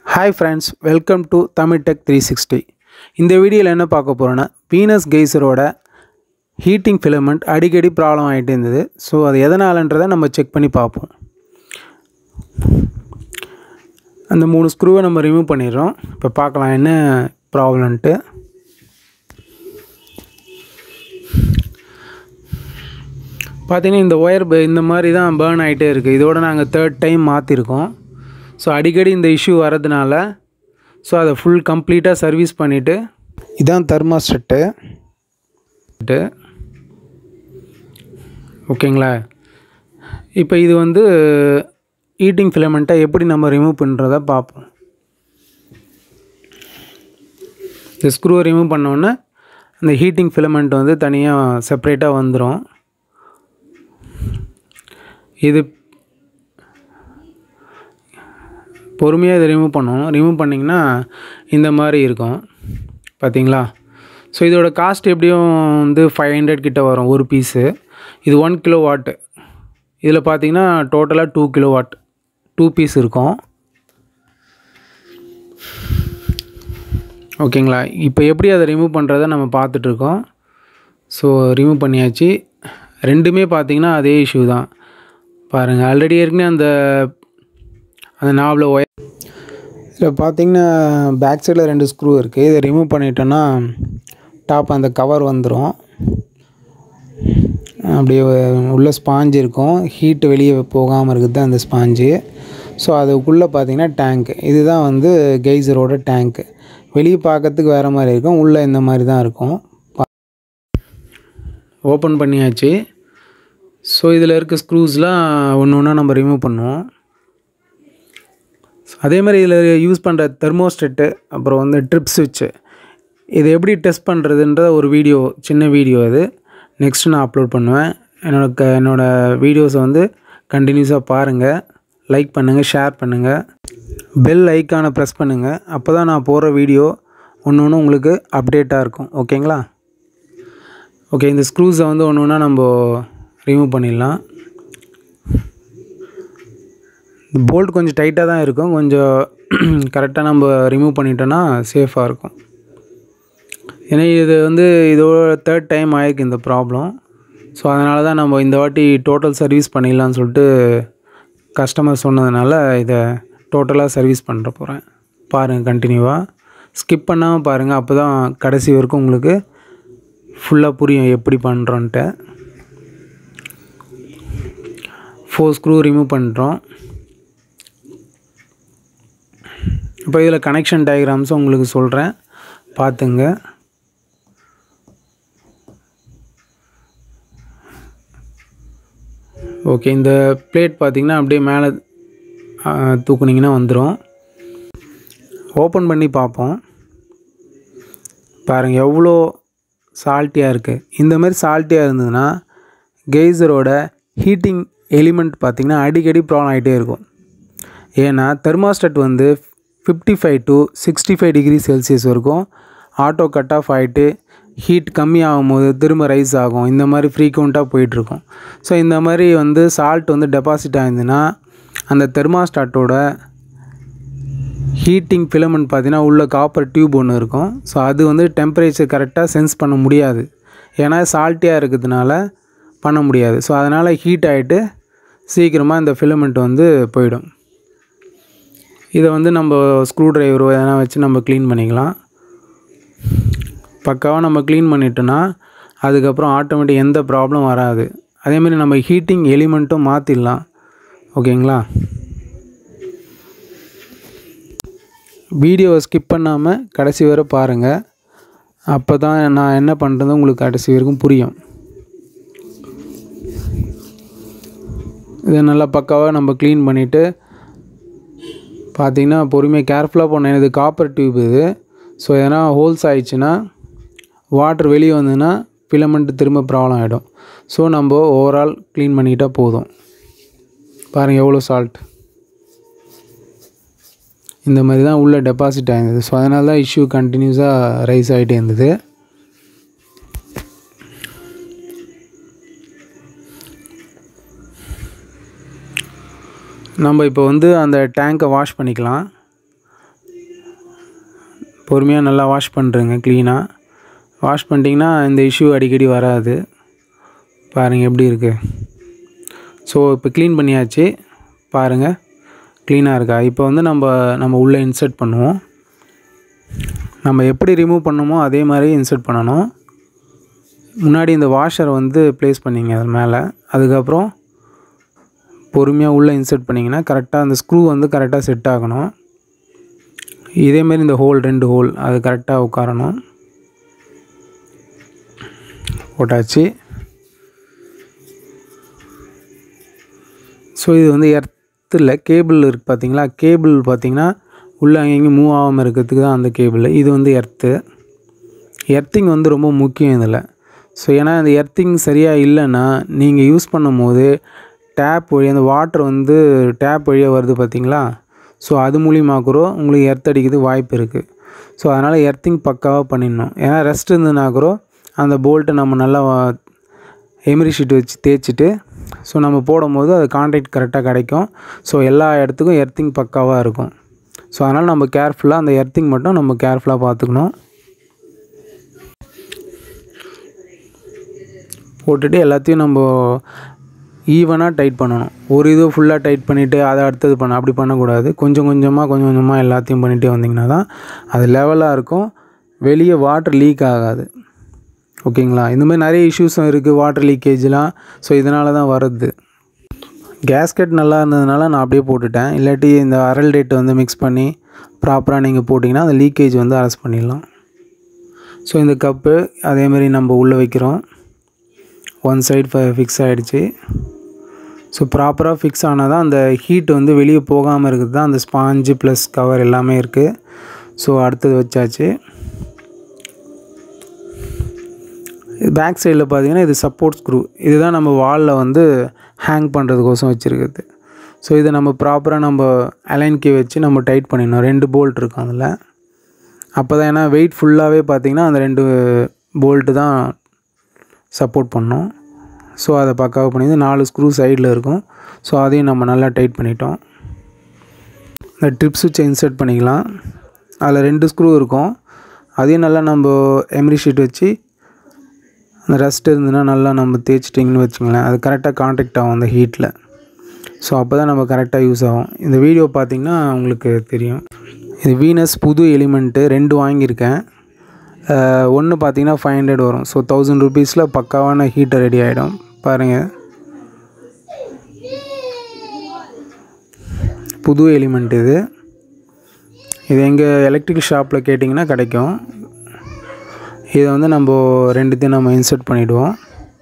hi friends welcome to Tamil tech three sixty இந்த வீடியோவில் என்ன பார்க்க போகிறோன்னா வீனஸ் கெய்சரோட ஹீட்டிங் ஃபிலமெண்ட் அடிக்கடி ப்ராப்ளம் ஆகிட்டு இருந்தது ஸோ அது எதனாலன்றதை நம்ம செக் பண்ணி பார்ப்போம் அந்த மூணு ஸ்க்ரூவை நம்ம ரிமூவ் பண்ணிடுறோம் இப்போ பார்க்கலாம் என்ன ப்ராப்ளம்ன்ட்டு பார்த்தீங்கன்னா இந்த ஒயர் இந்த மாதிரி தான் பேர்ன் ஆகிட்டே இருக்குது இதோட நாங்கள் தேர்ட் டைம் மாற்றிருக்கோம் ஸோ அடிக்கடி இந்த இஷ்யூ வரதுனால ஸோ அதை ஃபுல் கம்ப்ளீட்டாக சர்வீஸ் பண்ணிவிட்டு இதான் தெர்மாஸ்டட்டு ஓகேங்களா இப்போ இது வந்து ஈட்டிங் ஃபிலமெண்ட்டை எப்படி நம்ம ரிமூவ் பண்ணுறத பார்ப்போம் இந்த ஸ்க்ரூவை ரிமூவ் பண்ணோன்னே அந்த ஹீட்டிங் ஃபிலமெண்ட் வந்து தனியாக செப்ரேட்டாக வந்துடும் இது பொறுமையாக இதை ரிமூவ் பண்ணுவோம் ரிமூவ் பண்ணிங்கன்னா இந்த மாதிரி இருக்கும் பார்த்தீங்களா ஸோ இதோட காஸ்ட் எப்படியும் வந்து ஃபைவ் ஹண்ட்ரட் கிட்ட வரும் ஒரு பீஸு இது ஒன் கிலோ வாட்டு இதில் பார்த்தீங்கன்னா டோட்டலாக two kilo watt two piece இருக்கும் ஓகேங்களா இப்போ எப்படி அதை ரிமூவ் பண்ணுறதை நம்ம பார்த்துட்ருக்கோம் ஸோ ரிமூவ் பண்ணியாச்சு ரெண்டுமே பார்த்தீங்கன்னா அதே இஷ்யூ தான் பாருங்கள் ஆல்ரெடி ஏற்கனவே அந்த அந்த நாவில் ஒயர் இதில் பார்த்தீங்கன்னா பேக் சைடில் ரெண்டு ஸ்க்ரூ இருக்குது இதை ரிமூவ் பண்ணிட்டோன்னா டாப் அந்த கவர் வந்துடும் அப்படியே உள்ள ஸ்பாஞ்சு இருக்கும் ஹீட்டு வெளியே போகாமல் இருக்குது அந்த ஸ்பாஞ்சு ஸோ அதுக்குள்ளே பார்த்தீங்கன்னா டேங்க் இதுதான் வந்து கெய்சரோட டேங்க்கு வெளியே பார்க்கறதுக்கு வேறு மாதிரி இருக்கும் உள்ளே இந்த மாதிரி தான் இருக்கும் ஓப்பன் பண்ணியாச்சு ஸோ இதில் இருக்க ஸ்க்ரூஸ்லாம் ஒன்று ஒன்றா நம்ம ரிமூவ் பண்ணுவோம் அதே மாதிரி இதில் யூஸ் பண்ணுற தெர்மோஸ்டெட்டு அப்புறம் வந்து ட்ரிப் சுவிட்சு இது எப்படி டெஸ்ட் பண்ணுறதுன்ற ஒரு வீடியோ சின்ன வீடியோ அது நெக்ஸ்ட் நான் அப்லோட் பண்ணுவேன் என்னோட க என்னோடய வீடியோஸை வந்து கண்டினியூஸாக பாருங்கள் லைக் பண்ணுங்கள் ஷேர் பண்ணுங்கள் பெல் ஐக்கானை ப்ரெஸ் பண்ணுங்கள் அப்போ தான் நான் போடுற வீடியோ ஒன்று ஒன்று உங்களுக்கு அப்டேட்டாக இருக்கும் ஓகேங்களா ஓகே இந்த ஸ்க்ரூஸை வந்து ஒன்று ஒன்றா நம்ம ரிமூவ் பண்ணிடலாம் போல்ட் கொஞ்சம் டைட்டாக தான் இருக்கும் கொஞ்சம் கரெக்டாக நம்ம ரிமூவ் பண்ணிட்டோன்னா சேஃபாக இருக்கும் ஏன்னா இது வந்து இதோட தேர்ட் டைம் ஆயிருக்கு இந்த ப்ராப்ளம் ஸோ அதனால தான் நம்ம இந்த வாட்டி டோட்டல் சர்வீஸ் பண்ணிடலான்னு சொல்லிட்டு கஸ்டமர் சொன்னதுனால இதை டோட்டலாக சர்வீஸ் பண்ணுற போகிறேன் பாருங்கள் கண்டினியூவாக ஸ்கிப் பண்ணாமல் பாருங்கள் அப்போ தான் கடைசி வரைக்கும் உங்களுக்கு ஃபுல்லாக புரியும் எப்படி பண்ணுறோன்ட்டு ஃபோர் ஸ்க்ரூ ரிமூவ் பண்ணுறோம் இப்போ இதில் கனெக்ஷன் டயக்ராம்ஸும் உங்களுக்கு சொல்கிறேன் பார்த்துங்க ஓகே இந்த பிளேட் பார்த்திங்கன்னா அப்படியே மேலே தூக்குனிங்கன்னா வந்துடும் ஓப்பன் பண்ணி பார்ப்போம் பாருங்கள் எவ்வளோ சால்ட்டியாக இருக்குது இந்த மாதிரி சால்ட்டியாக இருந்ததுன்னா கெய்சரோட ஹீட்டிங் எலிமெண்ட் பார்த்திங்கன்னா அடிக்கடி ப்ராப்ளம் ஆகிட்டே இருக்கும் ஏன்னா தெர்மாஸ்டட் வந்து fifty five to sixty five degree Celsius வரைக்கும் ஆட்டோ கட் ஆஃப் ஆகிட்டு ஹீட் கம்மி ஆகும்போது திரும்ப ரைஸ் ஆகும் இந்த மாதிரி ஃப்ரீக்வெண்ட்டாக போயிட்டுருக்கும் ஸோ இந்த மாதிரி வந்து சால்ட் வந்து டெபாசிட் ஆயிருந்துன்னா அந்த தெர்மாஸ்டாட்டோட ஹீட்டிங் ஃபிலமெண்ட் பார்த்தீங்கன்னா உள்ள காப்பர் டியூப் ஒன்று இருக்கும் ஸோ அது வந்து டெம்பரேச்சர் கரெக்டாக சென்ஸ் பண்ண முடியாது ஏன்னா சால்ட்டியாக இருக்கிறதுனால பண்ண முடியாது ஸோ அதனால் ஹீட் ஆகிட்டு சீக்கிரமாக இந்த ஃபிலமெண்ட் வந்து போயிடும் இதை வந்து நம்ம ஸ்க்ரூ ட்ரைவரோ எதனா வச்சு நம்ம க்ளீன் பண்ணிக்கலாம் பக்காவாக நம்ம க்ளீன் பண்ணிட்டோன்னா அதுக்கப்புறம் ஆட்டோமேட்டிக் எந்த ப்ராப்ளம் வராது அதேமாதிரி நம்ம ஹீட்டிங் எலிமெண்ட்டும் மாற்றிடலாம் ஓகேங்களா வீடியோவை ஸ்கிப் பண்ணாமல் கடைசி வரை பாருங்கள் அப்போ தான் நான் என்ன பண்ணுறது உங்களுக்கு கடைசி வரைக்கும் புரியும் இதை நல்லா பக்காவாக நம்ம க்ளீன் பண்ணிவிட்டு பார்த்திங்கன்னா பொறுமையாக கேர்ஃபுல்லாக பண்ணேன் இது காப்பர் டியூப் இது ஸோ எதனா ஹோல்ஸ் ஆயிடுச்சுன்னா வாட்டர் வெளியே வந்ததுன்னா ஃபிலமெண்ட்டு திரும்ப ப்ராப்ளம் ஆகிடும் ஸோ நம்ம ஓவரால் க்ளீன் பண்ணிக்கிட்டால் போதும் பாருங்கள் எவ்வளோ சால்ட் இந்த மாதிரி தான் உள்ளே டெபாசிட் ஆகிருந்தது ஸோ அதனால தான் இஷ்யூ கண்டினியூஸாக ரைஸ் ஆகிட்டே இருந்தது நம்ம இப்போ வந்து அந்த டேங்கை வாஷ் பண்ணிக்கலாம் பொறுமையாக நல்லா வாஷ் பண்ணுறேங்க க்ளீனாக வாஷ் பண்ணிட்டீங்கன்னா இந்த இஷ்யூ அடிக்கடி வராது பாருங்கள் எப்படி இருக்குது ஸோ இப்போ க்ளீன் பண்ணியாச்சு பாருங்கள் க்ளீனாக இருக்கா இப்போ வந்து நம்ம நம்ம உள்ளே இன்சர்ட் பண்ணுவோம் நம்ம எப்படி ரிமூவ் பண்ணோமோ அதே மாதிரி இன்சர்ட் பண்ணணும் முன்னாடி இந்த வாஷரை வந்து ப்ளேஸ் பண்ணிங்க அது மேலே அதுக்கப்புறம் பொறுமையாக உள்ளே இன்சர்ட் பண்ணிங்கன்னா கரெக்டாக அந்த ஸ்க்ரூ வந்து கரெக்டாக செட் ஆகணும் இதேமாரி இந்த ஹோல் ரெண்டு ஹோல் அது கரெக்டாக உட்காரணும் போட்டாச்சு ஸோ இது வந்து எர்த்தில் கேபிள் இருக்குது பார்த்தீங்களா கேபிள் பார்த்தீங்கன்னா உள்ளே அங்கேயும் மூவ் ஆகாமல் இருக்கிறதுக்கு தான் அந்த கேபிள் இது வந்து எர்த்து எர்த்திங் வந்து ரொம்ப முக்கியம் இதில் ஸோ ஏன்னா இந்த எர்த்திங் சரியாக இல்லைன்னா நீங்கள் யூஸ் பண்ணும் போது டேப் வழி அந்த வாட்டர் வந்து டேப் வழியாக வருது பார்த்தீங்களா ஸோ அது மூலியமாக கூட உங்களுக்கு எர்த் அடிக்கிறதுக்கு வாய்ப்பு இருக்குது ஸோ அதனால் எர்த்திங் பக்காவாக பண்ணிடணும் ஏன்னா ரெஸ்ட் இருந்ததுனா கூட அந்த போல்ட்டை நம்ம நல்லா எமரி ஷீட் வச்சு தேய்ச்சிட்டு ஸோ நம்ம போடும்போது அது கான்டாக்ட் கரெக்டாக கிடைக்கும் ஸோ எல்லா இடத்துக்கும் எர்த்திங் பக்காவாக இருக்கும் ஸோ அதனால் நம்ம கேர்ஃபுல்லாக அந்த எர்த்திங் மட்டும் நம்ம கேர்ஃபுல்லாக பார்த்துக்கணும் போட்டுட்டு எல்லாத்தையும் நம்ம ஈவனாக டைட் பண்ணணும் ஒரு இது ஃபுல்லாக டைட் பண்ணிவிட்டு அதை அடுத்தது பண்ண அப்படி பண்ணக்கூடாது கொஞ்சம் கொஞ்சமாக கொஞ்சம் கொஞ்சமாக எல்லாத்தையும் பண்ணிகிட்டே வந்திங்கன்னா தான் அது லெவலாக இருக்கும் வெளியே வாட்டர் லீக் ஆகாது ஓகேங்களா இந்த மாதிரி நிறைய இஷ்யூஸும் இருக்குது வாட்டர் லீக்கேஜ்லாம் ஸோ இதனால தான் வருது கேஸ்கெட் நல்லா இருந்ததுனால நான் அப்படியே போட்டுட்டேன் இல்லாட்டி இந்த அரல் டேட் வந்து மிக்ஸ் பண்ணி ப்ராப்பராக நீங்கள் போட்டிங்கன்னா அந்த லீக்கேஜ் வந்து அரெஸ்ட் பண்ணிடலாம் ஸோ இந்த கப்பு அதேமாரி நம்ம உள்ளே வைக்கிறோம் ஒன் சைடு ஃபிக்ஸ் ஆகிடுச்சு ஸோ ப்ராப்பராக ஃபிக்ஸ் ஆனால் தான் அந்த ஹீட் வந்து வெளியே போகாமல் இருக்குது தான் அந்த ஸ்பாஞ்சு ப்ளஸ் கவர் எல்லாமே இருக்குது ஸோ அடுத்தது வச்சாச்சு பேக் சைடில் பார்த்தீங்கன்னா இது சப்போர்ட் ஸ்க்ரூ இதுதான் நம்ம வாலில் வந்து ஹேங் பண்ணுறதுக்கோசம் வச்சுருக்குது ஸோ இதை நம்ம ப்ராப்பராக நம்ம அலைன் கீ வச்சு நம்ம டைட் பண்ணிடணும் ரெண்டு போல்ட் இருக்கும் அதில் அப்போ தான் ஏன்னா வெயிட் ஃபுல்லாகவே பார்த்திங்கன்னா அந்த ரெண்டு போல்ட்டு தான் சப்போர்ட் பண்ணோம் ஸோ அதை பக்காவாக பண்ணி நாலு ஸ்க்ரூ சைடில் இருக்கும் ஸோ அதையும் நம்ம நல்லா டைட் பண்ணிட்டோம் இந்த ட்ரிப் சுவிட்சை இன்சர்ட் பண்ணிக்கலாம் அதில் ரெண்டு ஸ்க்ரூ இருக்கும் அதையும் நல்லா நம்ம எம்ரி ஷீட் வச்சு அந்த ரஸ்ட் இருந்ததுன்னா நல்லா நம்ம தேய்ச்சிட்டிங்கன்னு வச்சுங்களேன் அது கரெக்டாக காண்டாக்ட் ஆகும் அந்த ஹீட்டில் ஸோ அப்போ தான் நம்ம கரெக்டாக யூஸ் ஆகும் இந்த வீடியோ பார்த்திங்கன்னா உங்களுக்கு தெரியும் இது வீனஸ் புது எலிமெண்ட்டு ரெண்டு வாங்கியிருக்கேன் ஒன்று பார்த்தீங்கன்னா ஃபைவ் ஹண்ட்ரட் வரும் ஸோ தௌசண்ட் ருபீஸில் பக்காவான ஹீட்டர் ரெடி ஆகிடும் பாருங்கள் புது எலிமெண்ட் இது இது எங்கள் எலக்ட்ரிக்கல் ஷாப்பில் கேட்டிங்கன்னா கிடைக்கும் இதை வந்து நம்ம ரெண்டுத்தையும் நம்ம இன்சர்ட் பண்ணிவிடுவோம்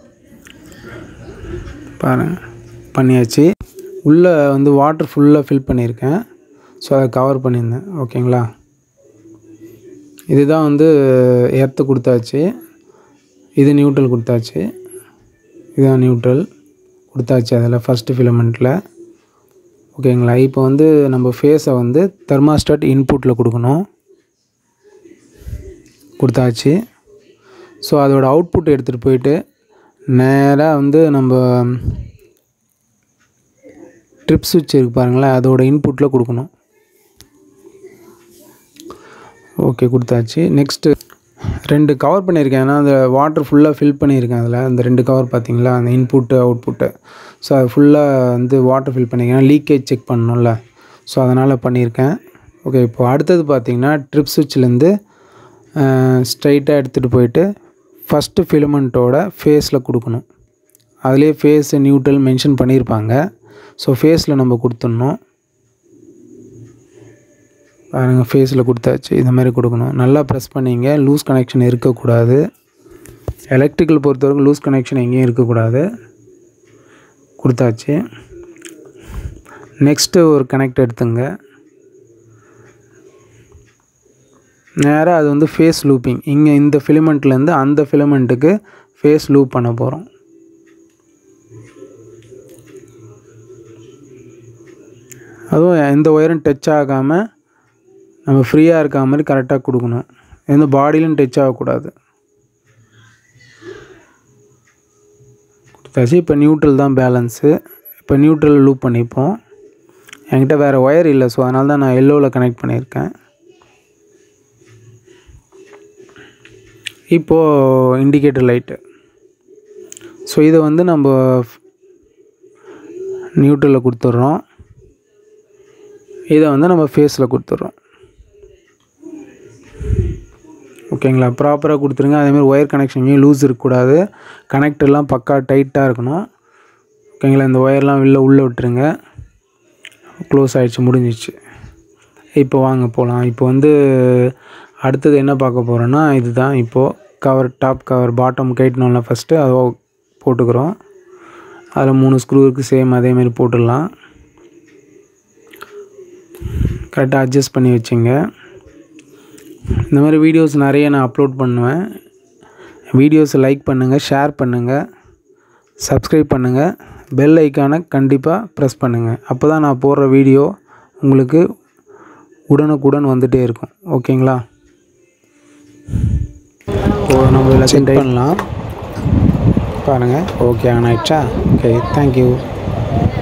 பாருங்கள் பண்ணியாச்சு உள்ளே வந்து வாட்டர் ஃபுல்லாக ஃபில் பண்ணியிருக்கேன் ஸோ அதை கவர் பண்ணியிருந்தேன் ஓகேங்களா இதுதான் வந்து எர்த்து கொடுத்தாச்சு இது நியூட்ரல் கொடுத்தாச்சு இதுதான் நியூட்ரல் கொடுத்தாச்சு அதில் ஃபஸ்ட்டு ஃபிலமெண்ட்டில் ஓகேங்களா இப்போ வந்து நம்ம ஃபேஸை வந்து தெர்மாஸ்டாட் இன்புட்டில் கொடுக்கணும் கொடுத்தாச்சு ஸோ அதோட அவுட்புட் எடுத்துகிட்டு போயிட்டு நேராக வந்து நம்ம ட்ரிப் சுவிட்ச் இருக்கு பாருங்களேன் அதோட இன்புட்டில் கொடுக்கணும் ஓகே கொடுத்தாச்சு நெக்ஸ்ட்டு ரெண்டு கவர் பண்ணியிருக்கேன் ஏன்னா அந்த வாட்டர் ஃபுல்லாக ஃபில் பண்ணியிருக்கேன் அதில் அந்த ரெண்டு கவர் பார்த்தீங்களா அந்த இன்புட்டு அவுட்புட்டு ஸோ அது ஃபுல்லாக வந்து வாட்டர் ஃபில் பண்ணியிருக்கேன் லீக்கேஜ் செக் பண்ணணும்ல ஸோ அதனால் பண்ணியிருக்கேன் ஓகே இப்போ அடுத்தது பார்த்தீங்கன்னா ட்ரிப் சுவிட்ச்லேருந்து ஸ்ட்ரைட்டாக எடுத்துகிட்டு போயிட்டு ஃபஸ்ட்டு ஃபிலமெண்ட்டோட ஃபேஸில் கொடுக்கணும் அதிலே ஃபேஸ் நியூட்ரல் மென்ஷன் பண்ணியிருப்பாங்க ஸோ ஃபேஸில் நம்ம கொடுத்துடணும் பாருங்கள் ஃபேஸில் கொடுத்தாச்சு இந்த மாதிரி கொடுக்கணும் நல்லா ப்ரெஸ் பண்ணிங்க லூஸ் கனெக்ஷன் இருக்கக்கூடாது எலக்ட்ரிக்கல் பொறுத்தவரைக்கும் லூஸ் கனெக்ஷன் எங்கேயும் இருக்கக்கூடாது கொடுத்தாச்சு நெக்ஸ்ட்டு ஒரு கனெக்ட் எடுத்துங்க நேராக அது வந்து ஃபேஸ் லூப்பிங் இங்கே இந்த ஃபிலிமெண்ட்லேருந்து அந்த ஃபிலிமெண்ட்டுக்கு ஃபேஸ் லூப் பண்ண போகிறோம் அதுவும் எந்த ஒயரும் டச் ஆகாமல் நம்ம ஃப்ரீயாக இருக்க மாதிரி கரெக்டாக கொடுக்கணும் எந்த பாடியிலும் டச் ஆகக்கூடாது கொடுத்தாச்சு இப்போ நியூட்ரல் தான் பேலன்ஸு இப்போ நியூட்ரல் லூப் பண்ணிப்போம் என்கிட்ட வேறு ஒயர் இல்லை ஸோ அதனால தான் நான் எல்லோவில் கனெக்ட் பண்ணியிருக்கேன் இப்போது இண்டிகேட்டர் லைட்டு ஸோ இதை வந்து நம்ம நியூட்ரலில் கொடுத்துட்றோம் இதை வந்து நம்ம ஃபேஸில் கொடுத்துட்றோம் ஓகேங்களா ப்ராப்பராக கொடுத்துருங்க அதேமாதிரி ஒயர் கனெக்ஷன்லையும் லூஸ் இருக்கக்கூடாது கனெக்டர்லாம் பக்கா டைட்டாக இருக்கணும் ஓகேங்களா இந்த ஒயர்லாம் வெளில உள்ளே விட்டுருங்க க்ளோஸ் ஆகிடுச்சு முடிஞ்சிச்சு இப்போ வாங்க போகலாம் இப்போ வந்து அடுத்தது என்ன பார்க்க போகிறோன்னா இதுதான் இப்போது கவர் டாப் கவர் பாட்டம் கைட்டணும்ல ஃபஸ்ட்டு அதை போட்டுக்கிறோம் அதில் மூணு ஸ்க்ரூ இருக்குது சேம் அதேமாரி போட்டுடலாம் கரெக்டாக அட்ஜஸ்ட் பண்ணி வச்சுங்க இந்த மாதிரி வீடியோஸ் நிறைய நான் அப்லோட் பண்ணுவேன் வீடியோஸை லைக் பண்ணுங்கள் ஷேர் பண்ணுங்கள் சப்ஸ்கிரைப் பண்ணுங்கள் பெல் ஐக்கானை கண்டிப்பாக ப்ரெஸ் பண்ணுங்கள் அப்போ தான் நான் போடுற வீடியோ உங்களுக்கு உடனுக்குடன் வந்துகிட்டே இருக்கும் ஓகேங்களா இப்போ நம்ம எல்லாத்தையும் டைப் பண்ணலாம் பாருங்கள் ஓகே ஆன் ஆயிடுச்சா ஓகே தேங்க்யூ